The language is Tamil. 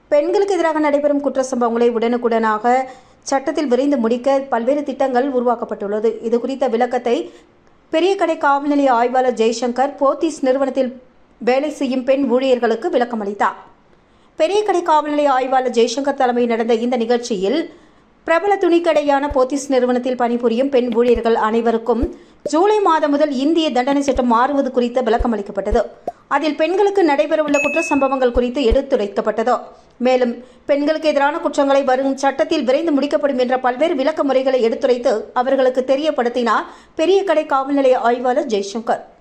பெண்களுக்கு எதிராக நடைபெறும் குற்ற சம்பவங்களை உடனுக்குடனாக சட்டத்தில் விரைந்து முடிக்க பல்வேறு திட்டங்கள் உருவாக்கப்பட்டுள்ளது இது குறித்த விளக்கத்தை பெரிய கடை காவல் நிலைய ஆய்வாளர் ஜெய்சங்கர் போத்தீஸ் நிறுவனத்தில் வேலை செய்யும் பெண் ஊழியர்களுக்கு விளக்கம் அளித்தார் பெரிய கடை காவல் நிலைய ஆய்வாளர் ஜெய்சங்கர் தலைமையில் நடந்த இந்த நிகழ்ச்சியில் பிரபல துணிக்கடையான போத்தீஸ் நிறுவனத்தில் பணிபுரியும் பெண் ஊழியர்கள் அனைவருக்கும் ஜூலை மாதம் முதல் இந்திய தண்டனை சட்டம் மாறுவது குறித்து விளக்கம் அளிக்கப்பட்டது அதில் பெண்களுக்கு நடைபெறவுள்ள குற்ற சம்பவங்கள் குறித்து எடுத்துரைக்கப்பட்டது மேலும் பெண்களுக்கு எதிரான குற்றங்களை வரும் சட்டத்தில் விரைந்து முடிக்கப்படும் என்ற பல்வேறு விளக்க முறைகளை எடுத்துரைத்து அவர்களுக்கு தெரியப்படுத்தினார் பெரிய கடை காவல் நிலைய ஆய்வாளர் ஜெய்சங்கர்